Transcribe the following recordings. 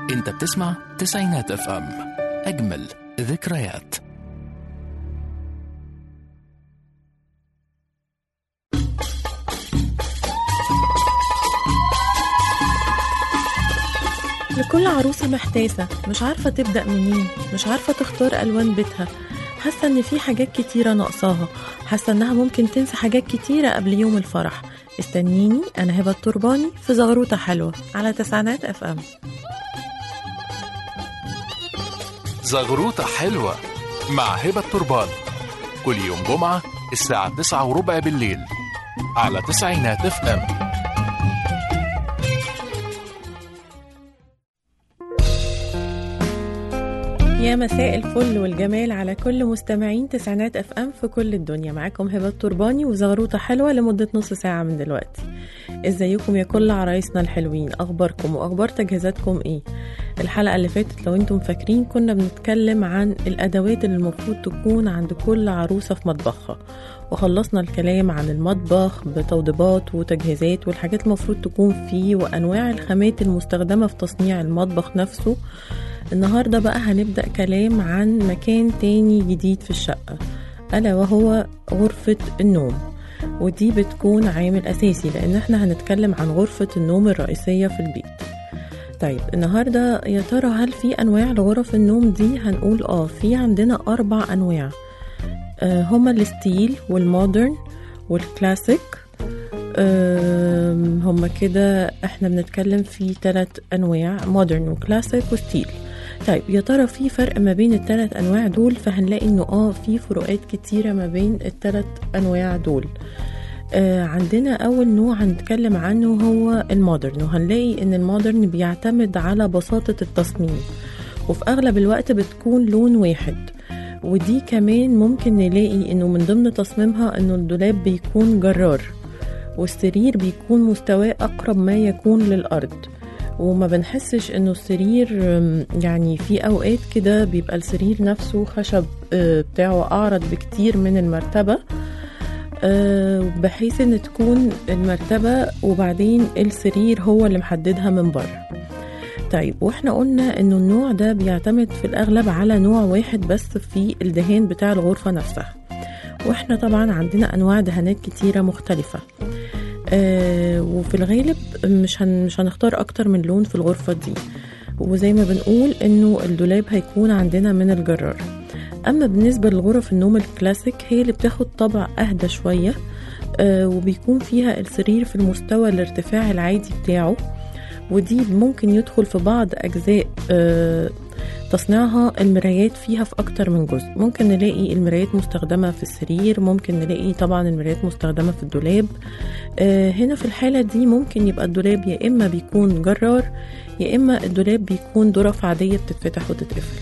انت بتسمع تسعينات اف ام اجمل ذكريات لكل عروسة محتاسة مش عارفة تبدأ منين مش عارفة تختار ألوان بيتها حاسة إن في حاجات كتيرة ناقصاها حاسة إنها ممكن تنسى حاجات كتيرة قبل يوم الفرح استنيني أنا هبة الترباني في زغروطة حلوة على تسعينات اف ام زغروطة حلوة مع هبة التربان كل يوم جمعة الساعة تسعة وربع بالليل على تسعينات اف ام يا مساء الفل والجمال على كل مستمعين تسعينات اف ام في كل الدنيا معاكم هبه الترباني وزغروطه حلوه لمده نص ساعه من دلوقتي ازيكم يا كل عرايسنا الحلوين اخباركم واخبار تجهيزاتكم ايه الحلقه اللي فاتت لو انتم فاكرين كنا بنتكلم عن الادوات اللي المفروض تكون عند كل عروسه في مطبخها وخلصنا الكلام عن المطبخ بتوضيبات وتجهيزات والحاجات المفروض تكون فيه وانواع الخامات المستخدمه في تصنيع المطبخ نفسه النهاردة بقى هنبدأ كلام عن مكان تاني جديد في الشقة ألا وهو غرفة النوم ودي بتكون عامل أساسي لأن احنا هنتكلم عن غرفة النوم الرئيسية في البيت طيب النهاردة يا ترى هل في أنواع لغرف النوم دي هنقول اه في عندنا أربع أنواع آه هما الستيل والمودرن والكلاسيك آم، هما كده احنا بنتكلم في ثلاث انواع مودرن وكلاسيك وستيل طيب يا ترى في فرق ما بين الثلاث انواع دول فهنلاقي انه اه في فروقات كتيره ما بين الثلاث انواع دول آه عندنا اول نوع هنتكلم عنه هو المودرن وهنلاقي ان المودرن بيعتمد على بساطه التصميم وفي اغلب الوقت بتكون لون واحد ودي كمان ممكن نلاقي انه من ضمن تصميمها انه الدولاب بيكون جرار والسرير بيكون مستواه أقرب ما يكون للأرض وما بنحسش انه السرير أم، يعني في اوقات كده بيبقى السرير نفسه خشب آه، بتاعه اعرض بكتير من المرتبة آه، بحيث ان تكون المرتبة وبعدين السرير هو اللي محددها من بره طيب واحنا قلنا انه النوع ده بيعتمد في الاغلب على نوع واحد بس في الدهان بتاع الغرفة نفسها واحنا طبعا عندنا انواع دهانات كتيرة مختلفة آه وفي الغالب مش هن مش هنختار اكتر من لون في الغرفة دي وزي ما بنقول انه الدولاب هيكون عندنا من الجرار اما بالنسبة لغرف النوم الكلاسيك هي اللي بتاخد طبع اهدى شوية آه وبيكون فيها السرير في المستوى الارتفاع العادي بتاعه ودي ممكن يدخل في بعض اجزاء آه تصنيعها المرايات فيها في أكتر من جزء ممكن نلاقي المرايات مستخدمة في السرير ممكن نلاقي طبعا المرايات مستخدمة في الدولاب آه هنا في الحالة دي ممكن يبقى الدولاب يا إما بيكون جرار يا إما الدولاب بيكون ظرف عادية بتتفتح وتتقفل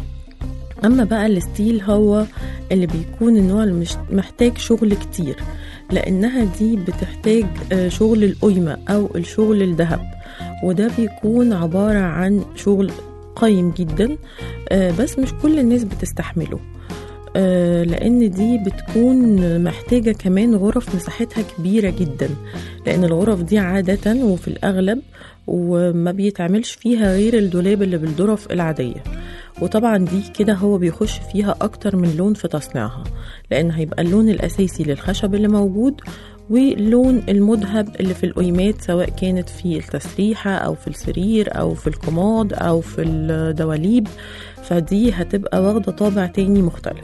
أما بقى الستيل هو اللي بيكون النوع اللي مش محتاج شغل كتير لأنها دي بتحتاج آه، شغل القيمة أو الشغل الذهب وده بيكون عبارة عن شغل قيم جدا آه، بس مش كل الناس بتستحمله آه، لان دي بتكون محتاجة كمان غرف مساحتها كبيرة جدا لان الغرف دي عادة وفي الاغلب وما بيتعملش فيها غير الدولاب اللي بالظرف العادية وطبعا دي كده هو بيخش فيها اكتر من لون في تصنيعها لان هيبقى اللون الاساسي للخشب اللي موجود واللون المذهب اللي في القيمات سواء كانت في التسريحة أو في السرير أو في الكومود أو في الدواليب فدي هتبقى واخدة طابع تاني مختلف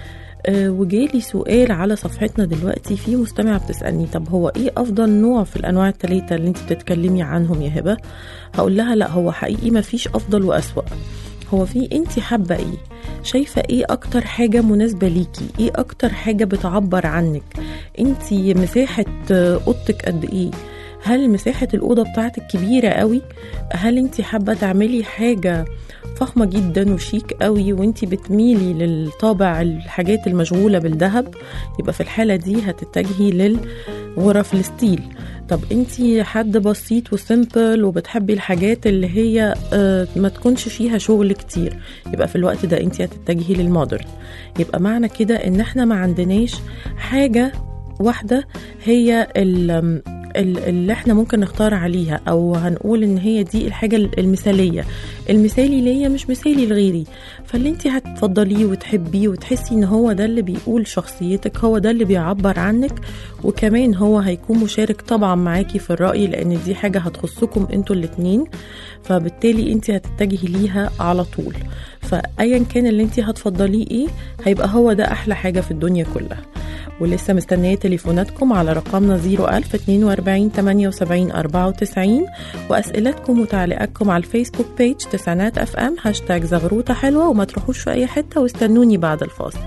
أه وجالي سؤال على صفحتنا دلوقتي في مستمعة بتسألني طب هو ايه أفضل نوع في الأنواع التلاتة اللي انت بتتكلمي عنهم يا هبة هقول لها لا هو حقيقي مفيش أفضل وأسوأ هو في انت حابة ايه شايفة ايه اكتر حاجة مناسبة ليكي ايه اكتر حاجة بتعبر عنك انت مساحة آه، اوضتك قد ايه هل مساحة الأوضة بتاعتك كبيرة قوي هل انت حابة تعملي حاجة فخمة جدا وشيك قوي وانت بتميلي للطابع الحاجات المشغولة بالذهب يبقى في الحالة دي هتتجهي للغرف الستيل طب انت حد بسيط وسيمبل وبتحبي الحاجات اللي هي آه، ما تكونش فيها شغل كتير يبقى في الوقت ده انت هتتجهي للمودرن يبقى معنى كده ان احنا ما عندناش حاجة واحدة هي ال- ال- اللي احنا ممكن نختار عليها او هنقول ان هي دي الحاجة المثالية المثالي ليا مش مثالي لغيري فاللي انت هتفضليه وتحبيه وتحسي ان هو ده اللي بيقول شخصيتك هو ده اللي بيعبر عنك وكمان هو هيكون مشارك طبعا معاكي في الرأي لان دي حاجة هتخصكم انتوا الاتنين فبالتالي انت هتتجهي ليها على طول فايا كان اللي انت هتفضليه ايه هيبقى هو ده احلى حاجة في الدنيا كلها ولسه مستنية تليفوناتكم على رقمنا 01000 42 78 94 وأسئلتكم وتعليقاتكم على الفيسبوك بيج تسعينات اف ام هاشتاج زغروطة حلوة وما تروحوش في أي حتة واستنوني بعد الفاصل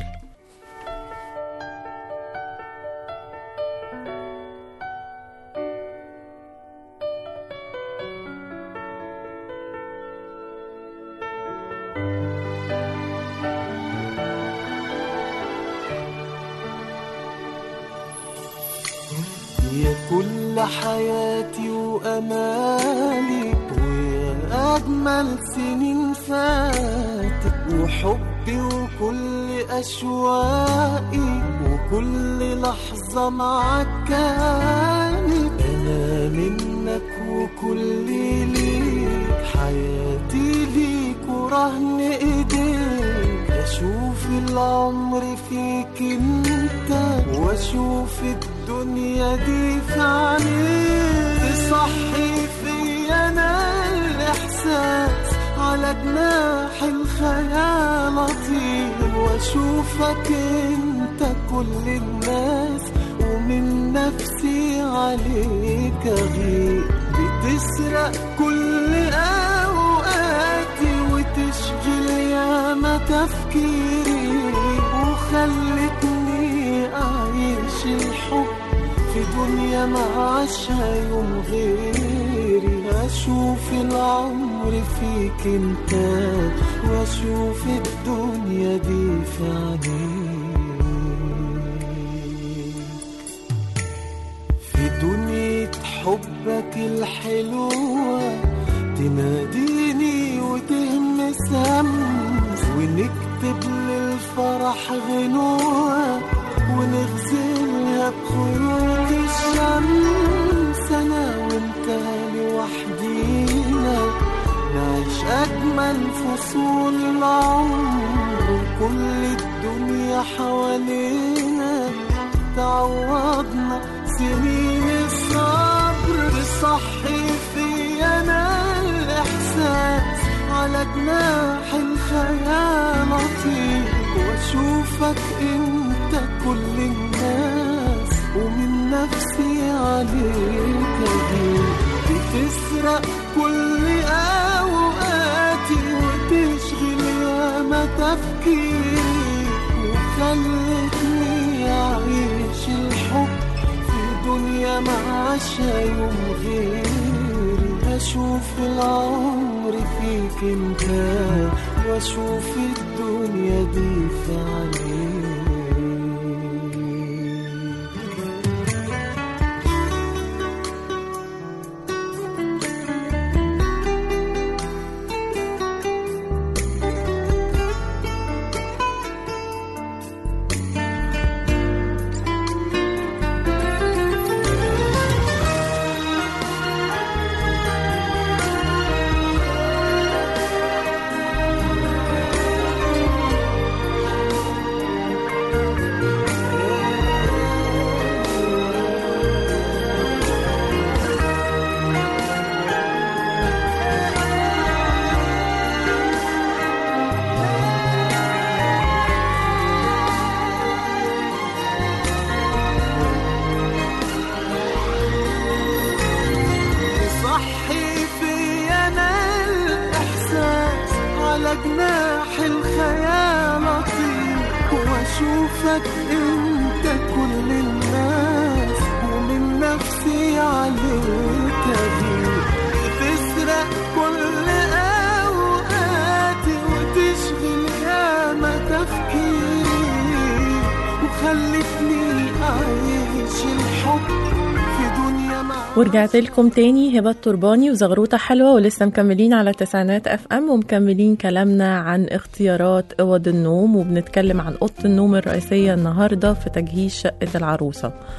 يا كل حياتي وأمالي ويا أجمل سنين فاتت وحبي وكل أشواقي وكل لحظة معاك كانت أنا منك وكل ليك حياتي ليك ورهن إيديك أشوف العمر فيك انت واشوف الدنيا دي في عينيك تصحي في انا الاحساس على جناح الخيال اطير واشوفك انت كل الناس ومن نفسي عليك اغير بتسرق كل اوقاتي وتشغل ياما تفكيري وخلتني أعيش الحب في دنيا ما عاشها يوم غيري أشوف العمر فيك انت وأشوف الدنيا دي في عينيك في دنيا حبك الحلوة تناديني وتهمس همس ونكتب للفرح غنوة ونغزلها بخيوط الشمس أنا وأنت لوحدينا نعيش أجمل فصول العمر وكل الدنيا حوالينا تعوضنا سنين الصبر تصحي في أنا الإحساس على جناح الخيال أطير وأشوفك أنت كل الناس ومن نفسي عليك أغير بتسرق كل أوقاتي وتشغل ياما تفكيري وخلتني أعيش الحب في دنيا ما عاشها يوم غيري أشوف العمر فيك انت وأشوف الدنيا دي في عينيك صحي في انا الاحساس على جناح الخيال اطير واشوفك انت كل الناس ومن نفسي عليك اغير تسرق كل اوقاتي وتشغل ياما تفكيري وخلتني اعيش الحب في دنيا ما ورجعت لكم تاني هبة ترباني وزغروطة حلوة ولسه مكملين على تسعينات اف ام ومكملين كلامنا عن اختيارات اوض النوم وبنتكلم عن اوضة النوم الرئيسية النهاردة في تجهيز شقة العروسة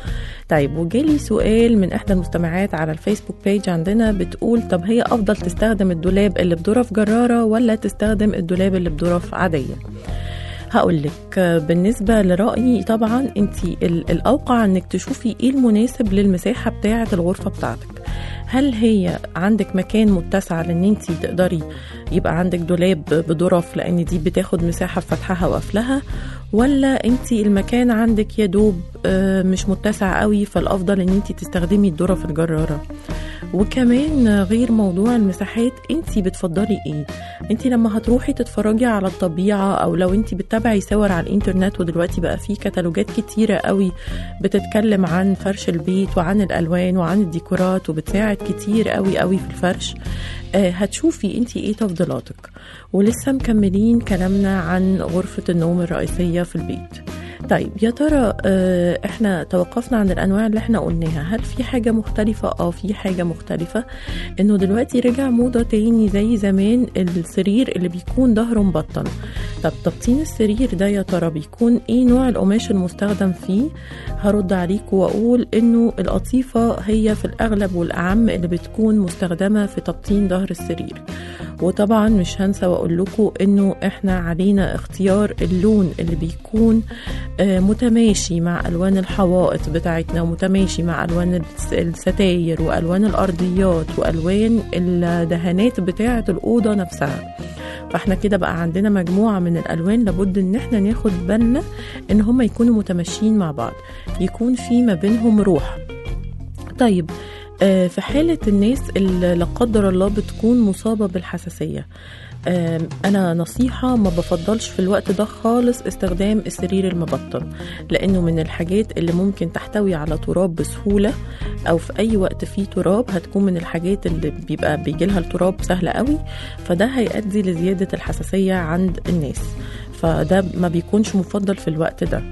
طيب وجالي سؤال من احدى المستمعات على الفيسبوك بيج عندنا بتقول طب هي افضل تستخدم الدولاب اللي بظرف جراره ولا تستخدم الدولاب اللي بظرف عاديه هقول لك بالنسبة لرأيي طبعا انت الأوقع انك تشوفي ايه المناسب للمساحة بتاعة الغرفة بتاعتك هل هي عندك مكان متسع لان انت تقدري يبقى عندك دولاب بظرف لان دي بتاخد مساحة في فتحها وقفلها ولا انت المكان عندك يا دوب آه، مش متسع قوي فالافضل ان انت تستخدمي الظرف الجرارة وكمان غير موضوع المساحات انت بتفضلي ايه انت لما هتروحي تتفرجي على الطبيعة او لو انت بتتابعي صور على الانترنت ودلوقتي بقى في كتالوجات كتيرة قوي بتتكلم عن فرش البيت وعن الالوان وعن الديكورات وبتساعد كتير قوي قوي في الفرش آه، هتشوفي انت ايه تفضيلاتك ولسه مكملين كلامنا عن غرفة النوم الرئيسية في البيت طيب يا ترى آه، احنا توقفنا عن الانواع اللي احنا قلناها هل في حاجه مختلفه اه في حاجه مختلفه انه دلوقتي رجع موضه تاني زي زمان السرير اللي بيكون ظهره مبطن طب تبطين السرير ده يا ترى بيكون ايه نوع القماش المستخدم فيه هرد عليك واقول انه القطيفه هي في الاغلب والاعم اللي بتكون مستخدمه في تبطين ظهر السرير وطبعا مش هنسى واقول لكم انه احنا علينا اختيار اللون اللي بيكون آه، متماشي مع الوان الحوائط بتاعتنا ومتماشي مع الوان الس- الستاير والوان الارضيات والوان الدهانات بتاعه الاوضه نفسها فاحنا كده بقى عندنا مجموعه من الالوان لابد ان احنا ناخد بالنا ان هم يكونوا متماشيين مع بعض يكون في ما بينهم روح طيب آه، في حالة الناس اللي لا قدر الله بتكون مصابة بالحساسية آم، أنا نصيحة ما بفضلش في الوقت ده خالص استخدام السرير المبطن لأنه من الحاجات اللي ممكن تحتوي على تراب بسهولة أو في أي وقت فيه تراب هتكون من الحاجات اللي بيبقى بيجيلها التراب سهلة قوي فده هيؤدي لزيادة الحساسية عند الناس فده ما بيكونش مفضل في الوقت ده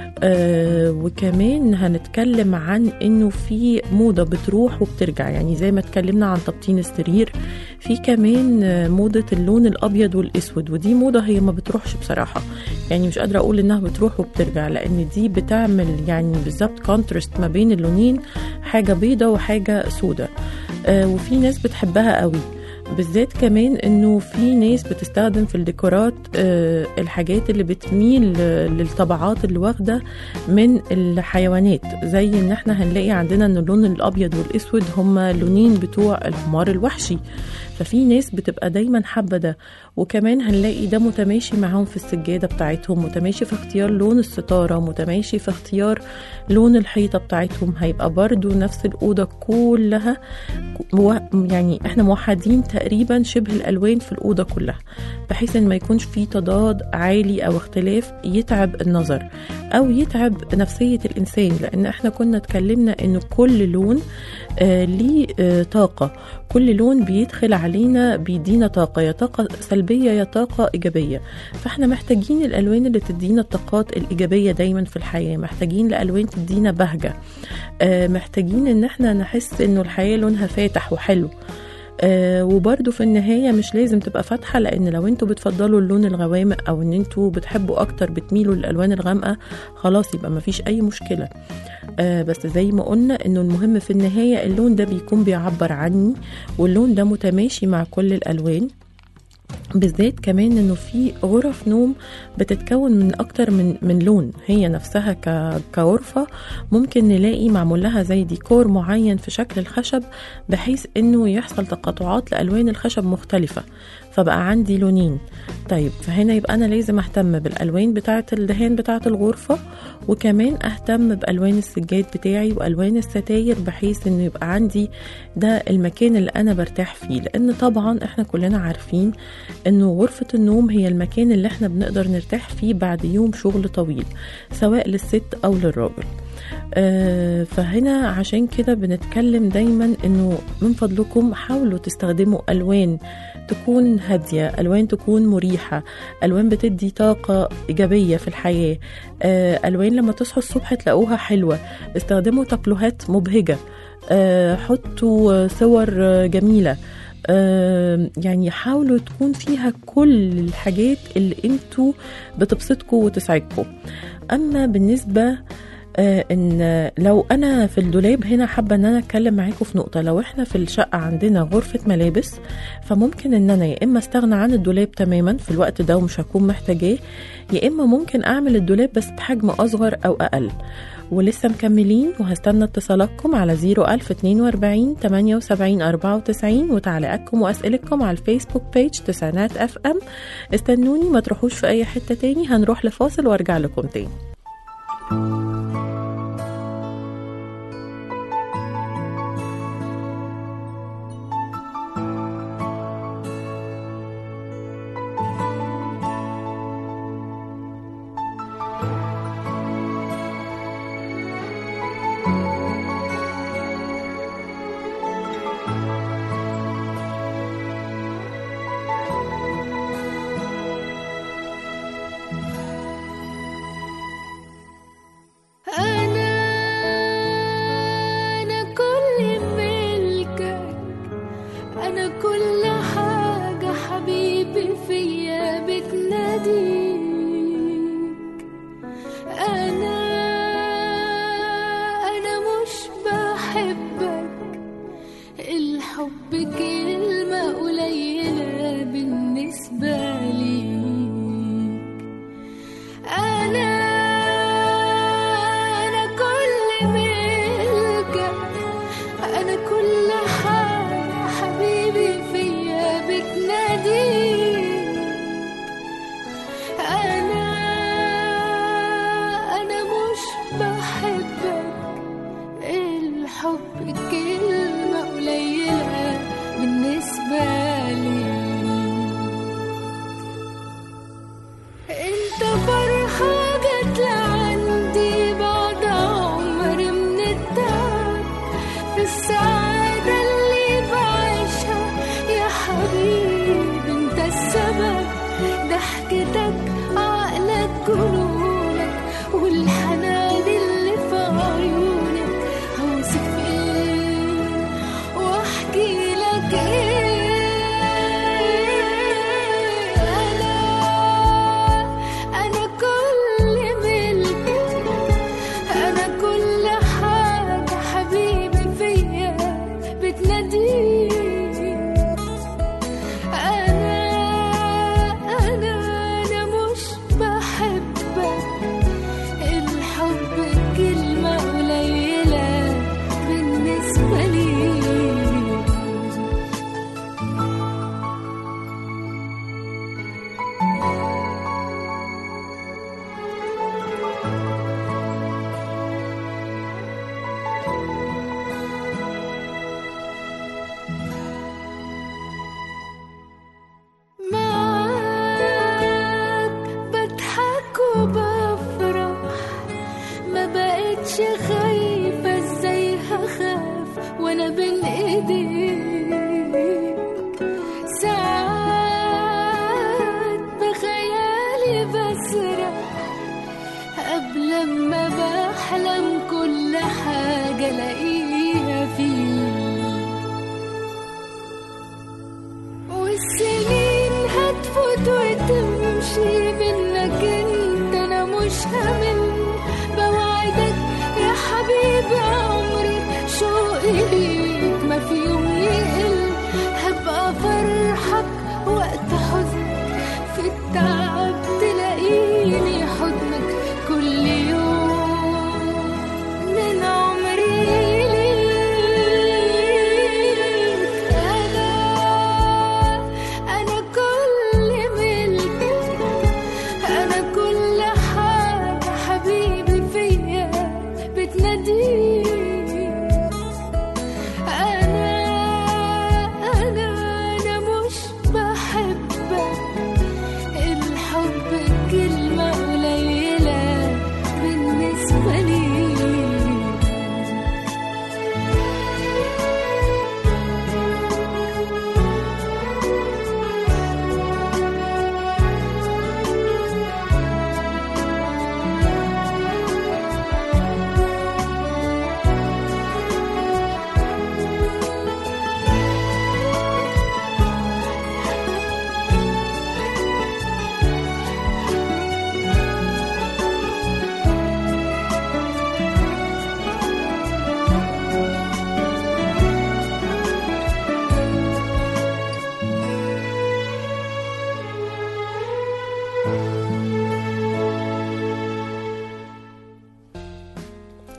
آه وكمان هنتكلم عن انه في موضه بتروح وبترجع يعني زي ما اتكلمنا عن تبطين السرير في كمان آه، موضه اللون الابيض والاسود ودي موضه هي ما بتروحش بصراحه يعني مش قادره اقول انها بتروح وبترجع لان دي بتعمل يعني بالظبط كونترست ما بين اللونين حاجه بيضه وحاجه سودة آه وفي ناس بتحبها قوي بالذات كمان انه في ناس بتستخدم في الديكورات آه، الحاجات اللي بتميل آه، للطبعات اللي واخده من الحيوانات زي ان احنا هنلاقي عندنا ان اللون الابيض والاسود هما لونين بتوع الحمار الوحشي ففي ناس بتبقى دايما حابه ده وكمان هنلاقي ده متماشي معاهم في السجاده بتاعتهم متماشي في اختيار لون الستاره متماشي في اختيار لون الحيطه بتاعتهم هيبقى برضو نفس الاوضه كلها مو- يعني احنا موحدين تقريبا شبه الالوان في الاوضه كلها بحيث ان ما يكونش في تضاد عالي او اختلاف يتعب النظر او يتعب نفسيه الانسان لان احنا كنا اتكلمنا ان كل لون آه ليه آه طاقه كل لون بيدخل علينا بيدينا طاقه يا طاقه سلبيه يا طاقه ايجابيه فاحنا محتاجين الالوان اللي تدينا الطاقات الايجابيه دايما في الحياه محتاجين الالوان تدينا بهجه آه محتاجين ان احنا نحس انه الحياه لونها فاتح وحلو آه وبرده في النهاية مش لازم تبقى فاتحة لأن لو انتوا بتفضلوا اللون الغوامق أو ان انتوا بتحبوا أكتر بتميلوا للألوان الغامقة خلاص يبقى مفيش أي مشكلة آه بس زي ما قلنا انه المهم في النهاية اللون ده بيكون بيعبر عني واللون ده متماشي مع كل الألوان بالذات كمان انه في غرف نوم بتتكون من اكتر من من لون هي نفسها ك- كغرفه ممكن نلاقي معمول لها زي ديكور معين في شكل الخشب بحيث انه يحصل تقاطعات لالوان الخشب مختلفه فبقى عندي لونين طيب فهنا يبقى انا لازم اهتم بالالوان بتاعه الدهان بتاعه الغرفه وكمان اهتم بالوان السجاد بتاعي والوان الستاير بحيث انه يبقى عندي ده المكان اللي انا برتاح فيه لان طبعا احنا كلنا عارفين انه غرفة النوم هي المكان اللي احنا بنقدر نرتاح فيه بعد يوم شغل طويل سواء للست او للراجل آه، فهنا عشان كده بنتكلم دايما انه من فضلكم حاولوا تستخدموا الوان تكون هادية ألوان تكون مريحة ألوان بتدي طاقة إيجابية في الحياة آه، ألوان لما تصحوا الصبح تلاقوها حلوة استخدموا تابلوهات مبهجة آه، حطوا صور آه، جميلة آه، يعني حاولوا تكون فيها كل الحاجات اللي انتوا بتبسطكم وتسعدكم اما بالنسبه آه، ان لو انا في الدولاب هنا حابه ان انا اتكلم معاكم في نقطه لو احنا في الشقه عندنا غرفه ملابس فممكن ان انا يا اما استغنى عن الدولاب تماما في الوقت ده ومش هكون محتاجاه يا اما ممكن اعمل الدولاب بس بحجم اصغر او اقل ولسه مكملين وهستنى اتصالاتكم على 01042 78 94 وتعليقاتكم واسئلتكم على الفيسبوك بيج تسعينات اف ام استنوني ما تروحوش في اي حته تاني هنروح لفاصل وارجع لكم تاني أنا أنا كل ملكك أنا كل حاجة حبيبي فيا بتناديك أنا أنا مش بحبك الحب كلمة قليلة بالنسبة ليك أنا أنا كل ملكك أنا كل حاجة حبيبي فيا بتناديك أنا أنا مش بحبك الحب كلمة قليلة بالنسبة لي انت فرحة جت لعندي بعد عمر من التعب في السعادة اللي بعيشها يا حبيبي انت السبب ضحكتك عقلك جنونك والحنان اللي في عيونك هوصف ايه واحكي لك ايه انا انا كل ملكك انا كل حاجه حبيبي فيا بتناديك انا انا انا مش بحبك الحب كلمه قليله بالنسبه لي معاك بضحك وبفرح ما بقتش خايفة ازاي هخاف وانا بين ايديك ساعات بخيالي بسرح قبل ما بحلم كل حاجة الاقيها فيك والسنين هتفوت وتمشي منك انت انا مش همل بوعدك يا حبيبي عمري شوقي ليك ما في يوم يقل هبقى فرحك وقت حزنك في التعب تلاقيني حضنك كل يوم من عمري ليك أنا أنا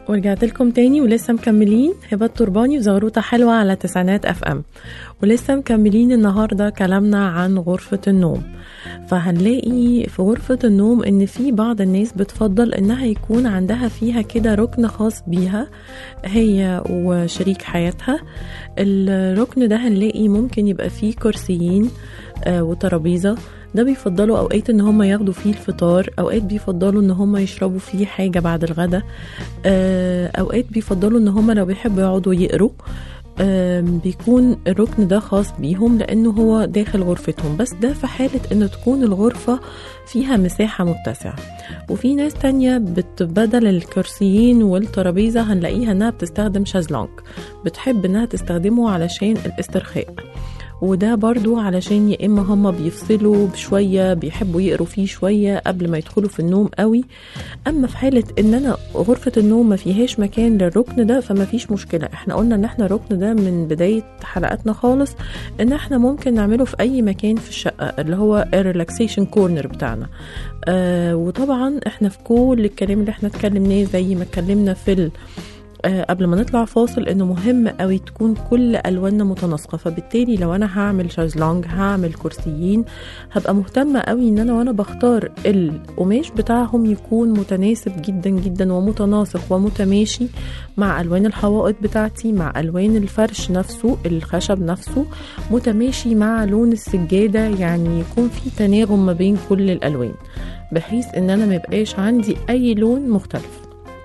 ورجعت لكم تاني ولسه مكملين هبة ترباني وزغروطة حلوة على تسعينات اف ام ولسه مكملين النهاردة كلامنا عن غرفة النوم فهنلاقي في غرفة النوم ان في بعض الناس بتفضل انها يكون عندها فيها كده ركن خاص بيها هي وشريك حياتها الركن ده هنلاقي ممكن يبقى فيه كرسيين آه، وترابيزة ده بيفضلوا اوقات ان هم ياخدوا فيه الفطار اوقات بيفضلوا ان هم يشربوا فيه حاجه بعد الغداء آه، اوقات بيفضلوا ان هم لو بيحبوا يقعدوا يقروا آم، بيكون الركن ده خاص بيهم لانه هو داخل غرفتهم بس ده في حالة ان تكون الغرفة فيها مساحة متسعة وفي ناس تانية بتبدل الكرسيين والترابيزة هنلاقيها انها بتستخدم شازلونج بتحب انها تستخدمه علشان الاسترخاء وده برضو علشان يا اما هما بيفصلوا بشوية بيحبوا يقروا فيه شوية قبل ما يدخلوا في النوم قوي اما في حالة ان انا غرفة النوم ما فيهاش مكان للركن ده فما فيش مشكلة احنا قلنا ان احنا الركن ده من بداية حلقاتنا خالص ان احنا ممكن نعمله في اي مكان في الشقة اللي هو الريلاكسيشن كورنر بتاعنا آه وطبعا احنا في كل الكلام اللي احنا اتكلمناه زي ما اتكلمنا في ال آه، قبل ما نطلع فاصل انه مهم قوي تكون كل الواننا متناسقه فبالتالي لو انا هعمل شازلونج هعمل كرسيين هبقى مهتمه قوي ان انا وانا بختار القماش بتاعهم يكون متناسب جدا جدا ومتناسق ومتماشي مع الوان الحوائط بتاعتي مع الوان الفرش نفسه الخشب نفسه متماشي مع لون السجاده يعني يكون في تناغم ما بين كل الالوان بحيث ان انا ميبقاش عندي اي لون مختلف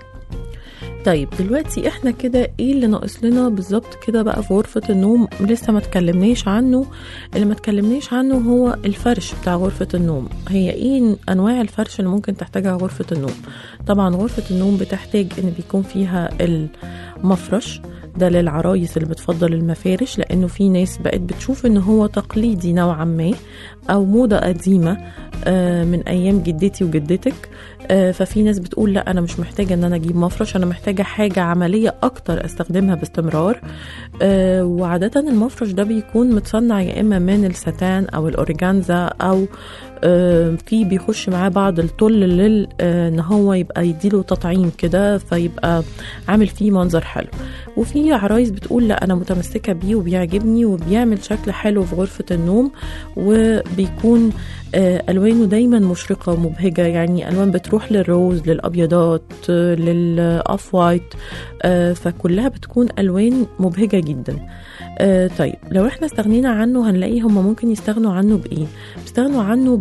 طيب دلوقتي احنا كده ايه اللي ناقص لنا بالظبط كده بقى في غرفة النوم لسه ما اتكلمناش عنه اللي ما اتكلمناش عنه هو الفرش بتاع غرفة النوم هي ايه انواع الفرش اللي ممكن تحتاجها غرفة النوم طبعا غرفة النوم بتحتاج ان بيكون فيها المفرش ده للعرايس اللي بتفضل المفارش لانه في ناس بقت بتشوف ان هو تقليدي نوعا ما او موضة قديمة آه، من ايام جدتي وجدتك آه، ففي ناس بتقول لا انا مش محتاجه ان انا اجيب مفرش انا محتاجه حاجه عمليه اكتر استخدمها باستمرار آه، وعاده المفرش ده بيكون متصنع يا اما من الستان او الاوريجانزا او آه، في بيخش معاه بعض الطل لل آه، ان هو يبقى يديله تطعيم كده فيبقى عامل فيه منظر حلو وفي عرايس بتقول لا انا متمسكه بيه وبيعجبني وبيعمل شكل حلو في غرفه النوم وبيكون آه، الوانه دايما مشرقه ومبهجه يعني الوان بتروح للروز للابيضات آه، للاوف وايت آه، فكلها بتكون الوان مبهجه جدا آه طيب لو احنا استغنينا عنه هنلاقي هما ممكن يستغنوا عنه بايه بيستغنوا عنه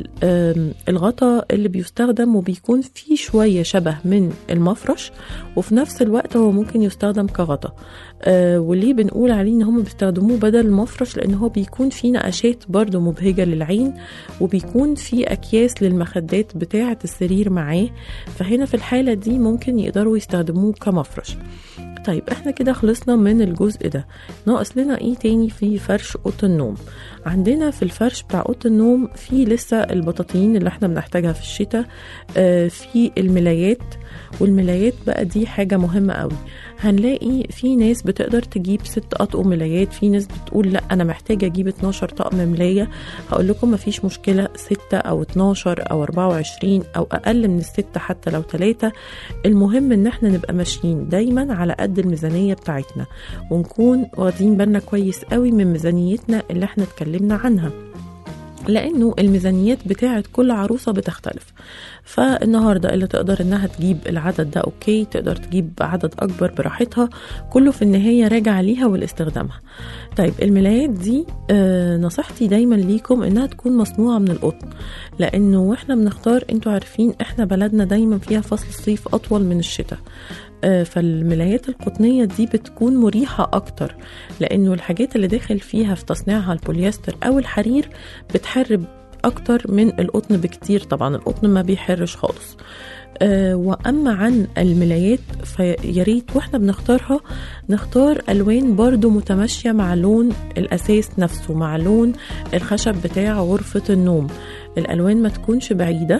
بالغطاء اللي بيستخدم وبيكون فيه شويه شبه من المفرش وفي نفس الوقت هو ممكن يستخدم كغطاء آه وليه بنقول عليه ان هم بيستخدموه بدل المفرش لان هو بيكون فيه نقشات برضو مبهجه للعين وبيكون فيه اكياس للمخدات بتاعه السرير معاه فهنا في الحاله دي ممكن يقدروا يستخدموه كمفرش طيب احنا كده خلصنا من الجزء ده ناقص لنا ايه تاني في فرش اوضه النوم عندنا في الفرش بتاع اوضه النوم في لسه البطاطين اللي احنا بنحتاجها في الشتاء آه في الملايات والملايات بقى دي حاجة مهمة قوي هنلاقي في ناس بتقدر تجيب ست أطقم ملايات في ناس بتقول لا أنا محتاجة أجيب 12 طقم ملاية هقول لكم مفيش مشكلة 6 أو 12 أو 24 أو أقل من الستة حتى لو ثلاثة المهم إن احنا نبقى ماشيين دايما على قد الميزانية بتاعتنا ونكون واخدين بالنا كويس قوي من ميزانيتنا اللي احنا اتكلمنا عنها لانه الميزانيات بتاعت كل عروسه بتختلف فالنهارده اللي تقدر انها تجيب العدد ده اوكي تقدر تجيب عدد اكبر براحتها كله في النهايه راجع ليها ولاستخدامها طيب الملايات دي آه نصيحتي دايما ليكم انها تكون مصنوعه من القطن لانه واحنا بنختار انتوا عارفين احنا بلدنا دايما فيها فصل الصيف اطول من الشتاء آه، فالملايات القطنية دي بتكون مريحة أكتر لأنه الحاجات اللي داخل فيها في تصنيعها البوليستر أو الحرير بتحر أكتر من القطن بكتير طبعا القطن ما بيحرش خالص آه، واما عن الملايات فياريت واحنا بنختارها نختار الوان برضو متماشيه مع لون الاساس نفسه مع لون الخشب بتاع غرفه النوم الالوان ما تكونش بعيده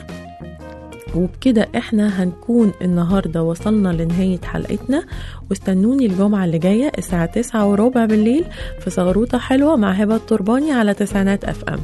وبكده احنا هنكون النهارده وصلنا لنهايه حلقتنا واستنوني الجمعه اللي جايه الساعه 9 وربع بالليل في صغروطه حلوه مع هبه الترباني على تسعينات اف ام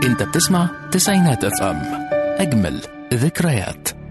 انت بتسمع تسعينات اف ام اجمل ذكريات